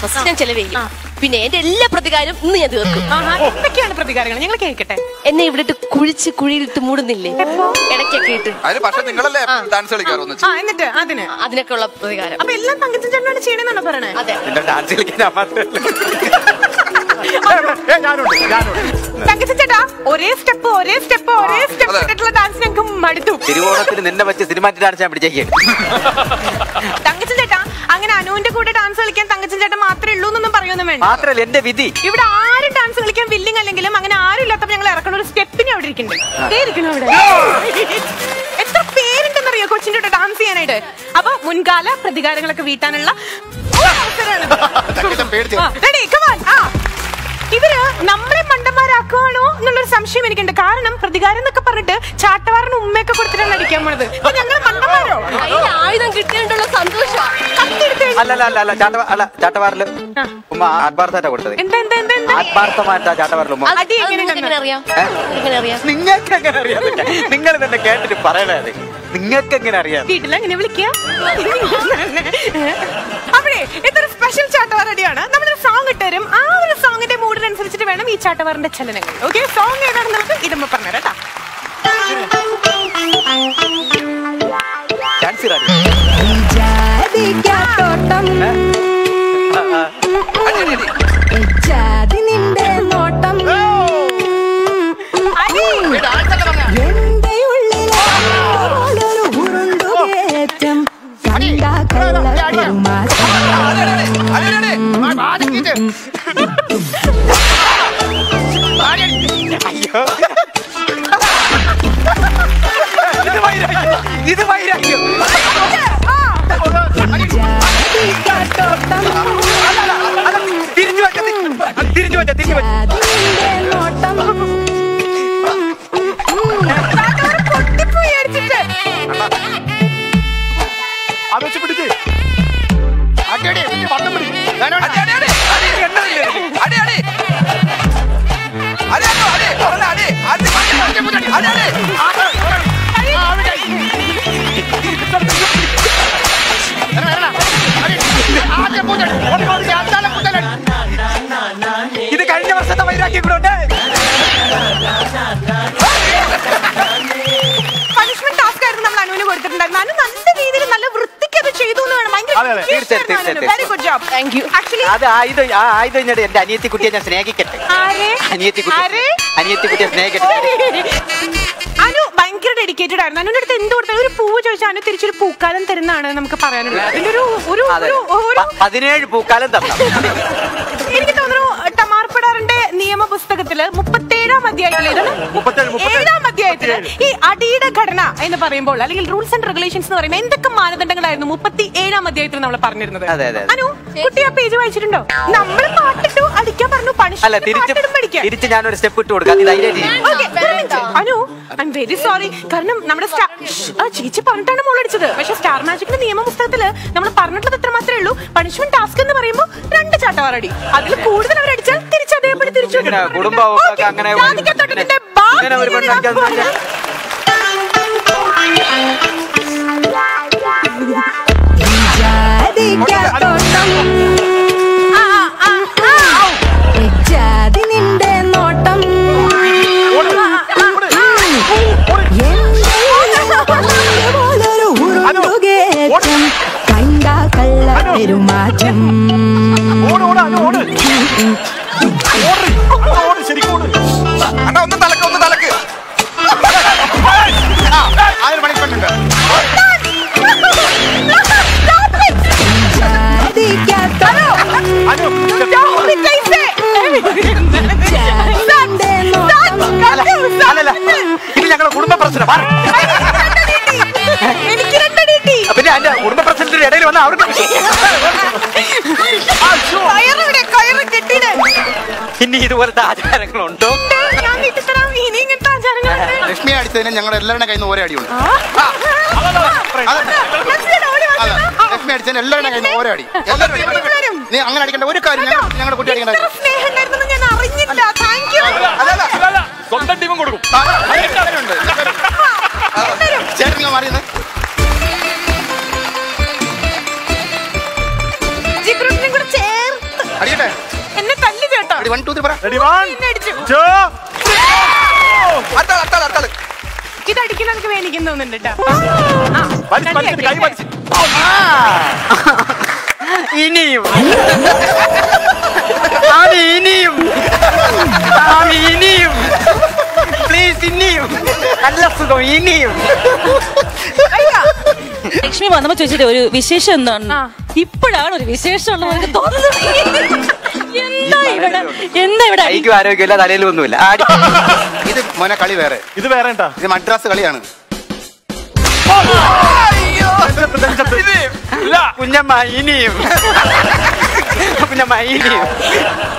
First ഞാൻ ചെലവ് ചെയ്യും പിന്നെ എന്റെ എല്ലാ പ്രതികാരം ഇന്ന് ഞാൻ തീർക്കും ആഹാ, എന്തൊക്കെയാണ് പ്രതികാരങ്ങൾ ഞങ്ങൾ കേൾക്കട്ടെ എന്നെ ഇവിടെ ഇട്ട് കുഴിച്ച് കുഴിയിലിട്ട് മൂടുന്നില്ലേ ഇടയ്ക്കൊക്കെ ഇട്ട് അതിന് പക്ഷെ നിങ്ങളല്ലേ ഡാൻസ് കളിക്കാറൊന്ന് ആ എന്നിട്ട് അതിന് അതിനൊക്കെ ഉള്ള പ്രതികാരം അപ്പൊ എല്ലാം തങ്കച്ചൻ ചേട്ടനാണ് ചെയ്യണമെന്നാണോ പറയണേ അതെ പിന്നെ ഡാൻസ് കളിക്കാൻ ഞാനുണ്ട് ഞാനുണ്ട് തങ്കച്ചൻ ചേട്ടാ ഒരേ സ്റ്റെപ്പ് ഒരേ സ്റ്റെപ്പ് ഒരേ സ്റ്റെപ്പ് അതെ. ഇട്ടിട്ടുള്ള ഡാൻസ് ഞങ്ങൾക്ക് മടുത്തു തിരുവോണത്തിന് നിന്നെ വെച്ച് സിനിമാറ്റിക് ഡാൻസ് ഞാൻ പിടിച്ചേക്കാണ് തങ്കച്ചൻ ചേട്ടാ അങ്ങനെ അനുവിന്റെ കൂടെ ഡാൻസ് കളിക്കാൻ തങ്കച്ചൻ ചേട്ടൻ മാത്രമേ ഉള്ളൂ എന്നൊന്നും പറയൊന്നും വേണ്ട മാത്രല്ല എന്റെ വിധി ഇവിടെ ആരും ഡാൻസ് കളിക്കാൻ വില്ലിങ് അല്ലെങ്കിലും അങ്ങനെ ആരും ഇല്ലാത്തപ്പോ ഞങ്ങൾ ഇറക്കണ ഒരു സ്റ്റെപ്പിന് അവിടെ ഇരിക്കുന്നുണ്ട് ദേ ഇരിക്കണു അവിടെ എത്ര പേരുണ്ടെന്നറിയോ കൊച്ചിന്റെ കൂടെ ഡാൻസ് ചെയ്യാനായിട്ട് അപ്പൊ മുൻകാല പ്രതികാരങ്ങളൊക്കെ വീട്ടാനുള്ള ഒരു അവസരമാണിത്. തങ്കച്ചൻ പേടിച്ചു ആ, ready, come on, ആ. ഇവര് നമ്മളെ മണ്ടന്മാരാക്കുവാണോ എന്നുള്ളൊരു സംശയം എനിക്കുണ്ട് കാരണം പ്രതികാരം എന്നൊക്കെ പറഞ്ഞിട്ട് ചാട്ടവാറിന് ഉമ്മയൊക്കെ കൊടുത്തിട്ടാണ് അടിക്കാൻ പോണത് അപ്പൊ ഞങ്ങൾ മണ്ടന്മാരോ കയ്യിൽ ആയുധം കിട്ടിയിട്ടുള്ള സന്തോഷമാണ് കത്തെടുത്ത് കഴിഞ്ഞ് അല്ല അല്ല അല്ല അല്ല ചാട്ട അല്ല ചാട്ടവാറില് ഉമ്മ ആത്മാർത്ഥമായിട്ടാ കൊടുത്തത് എന്താ എന്താ എന്താ എന്താ ആത്മാർത്ഥമായിട്ടാ ചാട്ടവാറിൽ ഉമ്മ അത് അടി അത് എങ്ങനെ നിങ്ങൾക്ക് എങ്ങനെ അറിയാം എങ്ങനെ അറിയാം നിങ്ങൾക്ക് എങ്ങനെ അറിയാം നിങ്ങൾ തന്നെ കേട്ടിട്ട് പറയണേ അത് നിങ്ങൾക്ക് എങ്ങനെ അറിയാം വീട്ടിൽ എങ്ങനെ വിളിക്കുക അപ്പോഴേ ഇതൊരു സ്പെഷ്യൽ ചാട്ടവാറടിയാണ് നമ്മളൊരു സോങ് ഇട്ടുതരും ആ ഒരു സോങ്ങിന്റെ മൂഡിനനുസരിച്ചിട്ട് വേണം ഈ ചാട്ടവാറിന്റെ ചലനങ്ങൾ ഓക്കെ സോങ് ഏതാണെന്ന് നമുക്ക് ഇടുമ്പോ പറഞ്ഞുതരാം കേട്ടോ ഡാൻസ് കളി ജാതിക്കാത്തോട്ടം അടി അടി അടി ജാതി നിന്റെ നോട്ടം അടി. എന്റെ ഉള്ളിലെ പോലൊരു ഉരുണ്ടുകയറ്റം കണ്ട കള്ള പെരുമാറ്റം അടി അടി അടി അയ്യോ ഇത് വൈരാഗ്യം ഇത് വൈരാഗ്യം ജാതിക്കാത്തോട്ടം തിരിഞ്ഞു വെച്ച തിരിഞ്ഞു വെച്ച തിരിഞ്ഞു വെച്ച ജാതി നിന്റെ നോട്ടം ചാട്ടവാറ് പൊട്ടിപ്പോയി അടിച്ചിട്ട്. അത് വെച്ച് പിടിച്ച് അടി അടി പിന്നെ വട്ടം പിടിക്കും ഞാനോട് അടി അടി അടി അടി എണ്ണമില്ലേ അടി അടി അടി അടി അടി പറഞ്ഞ അടി അടി അടി അടി അടി ഇത് കഴിഞ്ഞ വർഷത്തെ വൈരാഗ്യം കൂടെ ഉണ്ട് പണിഷ്മെന്റ് ടാസ്ക് ആയിരുന്നു നമ്മൾ അനുവിന് കൊടുത്തിട്ടുണ്ടായിരുന്നു അനു നല്ല രീതിയിൽ നല്ല വൃത്തിക്ക് അത് ചെയ്തു എന്ന് വേണം അതെ, അതെ, തീർച്ചയായും, തീർച്ചയായും. Very good job thank you actually അത് ആയുധം ആ ആയുധം ഇങ്ങോട്ട് എന്റെ അനിയത്തി കുട്ടിയെ ഞാൻ സ്നേഹിക്കട്ടെ ആരെ അനിയത്തി ആരെ? കുട്ടി അനിയത്തി കുട്ടിയെ സ്നേഹിക്കട്ടെ അനു ഭയങ്കര ഡെഡിക്കേറ്റഡ് ആയിരുന്നു അനുവിന്റെ അടുത്ത് എന്ത് കൊടുത്താലും ഒരു പൂവ് ചോദിച്ചാൽ അനു തിരിച്ചൊരു പൂക്കാലം തരുന്നതാണ് നമുക്ക് പറയാനുള്ളത് അതിന്റെ ഒരു ഒരു അതെ ഒരു ഒരു പ- പതിനേഴ് പൂക്കാലം തന്നു എനിക്ക് തോന്നുന്നു ടമാർപ്പിടാറിന്റെ നിയമ പുസ്തകത്തില് മുപ്പത്തേഴാം അധ്യായത്തില് ഇതാണ് മുപ്പത്തേഴ്, മുപ്പത്തേഴ്. ഏഴാം അധ്യായത്തില് ഈ അടിയുടെ ഘടന എന്ന് പറയുമ്പോൾ അല്ലെങ്കിൽ റൂൾസ് ആൻഡ് റെഗുലേഷൻസ് എന്ന് പറയുമ്പോൾ എന്തൊക്കെ മാനദണ്ഡങ്ങളായിരുന്നു മുപ്പത്തി ഏഴാം അധ്യായത്തിൽ നമ്മൾ പറഞ്ഞിരുന്നത് അതെ, അതെ, അതെ. അനു കുട്ടി ആ പേജ് വായിച്ചിട്ടുണ്ടോ നമ്മൾ പാട്ടിട്ടു അടിക്കാൻ പറഞ്ഞു അല്ല പണിഷ്മെന്റ് തിരിച്ച് പാട്ടിടും പഠിക്കാൻ തിരിച്ച് ഞാനൊരു സ്റ്റെപ്പ് ഇട്ട് കൊടുക്കാം ഇത് ധൈര്യം ചെയ്യും. Okay, ഒരു minute. Anu I am very sorry കാരണം നമ്മുടെ സ്റ്റാ- ആ ചേച്ചി പറഞ്ഞിട്ടാണ് മോൾ അടിച്ചത് പക്ഷെ സ്റ്റാർ മാജിക്കിന്റെ നിയമ പുസ്തകത്തില് നമ്മൾ പറഞ്ഞിട്ടുള്ളത് എത്ര മാത്രമേ ഉള്ളൂ പണിഷ്മെന്റ് ടാസ്ക് എന്ന് പറയുമ്പോൾ രണ്ട് ചാട്ടവാറടി അതിൽ കൂടുതൽ അവർ അടിച്ചാൽ തിരിച്ച് അതേപടി തിരിച്ചു ഇങ്ങനെ കുടുംബമൊക്കെ അങ്ങനെ ഒരു- ജാതിക്കത്തോട്ടത്തിന്റെ ഇങ്ങനെ ഒരു പെണ്ണ് അടിക്കാൻ ബാക്കി ജാതിക്കാത്തോട്ടം ആ, ആ, ആ, ആ. ജാതി നിന്റെ നോട്ടം എന്റെ പോലൊരു ഉരുണ്ടുകയറ്റം കണ്ട കള്ള പെരുമാറ്റം ഓട് ഓട് അനു ഓട് ഓട് ഓട് ശരിക്കും ഓട് അണ്ണാ ഒന്ന് തലക്ക് ഒന്ന് തലക്ക് അതിന് പണിഷ്മെന്റ് ഉണ്ട് ജാതിക്കാത്തോട്ടം അനു Don't be crazy. നിന്റെ നോട്ടം അല്ലല്ല ഇത് ഞങ്ങളുടെ കുടുംബ പ്രശ്നം മാറ്. എനിക്ക് രണ്ടടി കിട്ടി പിന്നെ എന്റെ കുടുംബ പ്രശ്നത്തിന്റെ ഇടയിൽ വന്ന അവർക്ക് കയറിവിടെ കയറ് കെട്ടിട് ഇനി ഇതുപോലത്തെ ആചാരങ്ങളുണ്ടോ ഞാൻ വീട്ടിത്തരാം ഇനി ഇങ്ങനത്തെ ആചാരങ്ങളുണ്ട് ലക്ഷ്മി അടിച്ചതിന് ഞങ്ങളുടെ എല്ലാവരുടെ കയ്യിൽ നിന്ന് ഓരോ അടിയുണ്ട് മനസ്സിലായോ? ഓടി വാ. അതെ ലക്ഷ്മി അടിച്ചതിന് എല്ലാവരുടെ കയ്യിൽ നിന്ന് ഓരോ അടി എല്ലാവരും നീ അങ്ങനെ അടിക്കേണ്ട ഒരു കാര്യം ഞങ്ങൾ- ഞങ്ങളുടെ കുട്ടി അടിക്കേണ്ട ഇത്ര സ്നേഹം ഉണ്ടായിരുന്നെന്ന് ഞാൻ അറിഞ്ഞില്ല താങ്ക് യു അതല്ല സ്വന്തം ടീമും കൊടുക്കും ഉണ്ട് ചേട്ടൻ നിങ്ങൾ മാറിയെന്ന് ജിഗ്രൂട്ടിനെ കൂടെ ചേർത്ത് വൺ ടു ത്രീ പറ റെഡി വൺ എന്നെ അടിച്ചു. ടു അടുത്താള് അടുത്താള് അടുത്താള് ഇത് അടിക്കുന്ന എനിക്ക് വേണിക്കുന്നു കേട്ടോ ആ, വലിച്ച് വലിച്ച് കൈ രണ്ടിയാക്കി. വലിച്ച് ഇനിയും ആമി ഇനിയും ആമി ഇനിയും പ്ലീസ് ഇനിയും നല്ല സുഖം ഇനിയും ലക്ഷ്മി വന്നപ്പോ ചോദിച്ചിട്ട് ഒരു വിശേഷം എന്താണ് ആ. ഇപ്പോഴാണ് ഒരു വിശേഷം ഉള്ളത് എനിക്ക് തോന്നുന്നത് എന്താ ഇവിടെ എന്താ ഇവിടെ അടി? കൈക്കും ആരോഗ്യമില്ല തലയിലും ഒന്നുമില്ല ആടി ഇത് മോനെ കളി വേറെ ഇത് വേറെ കേട്ടാ ഇത് മദ്രാസ് കളിയാണ് ഇല്ല കുഞ്ഞമ്മ ഇനിയും കുഞ്ഞമ്മ ഇനിയും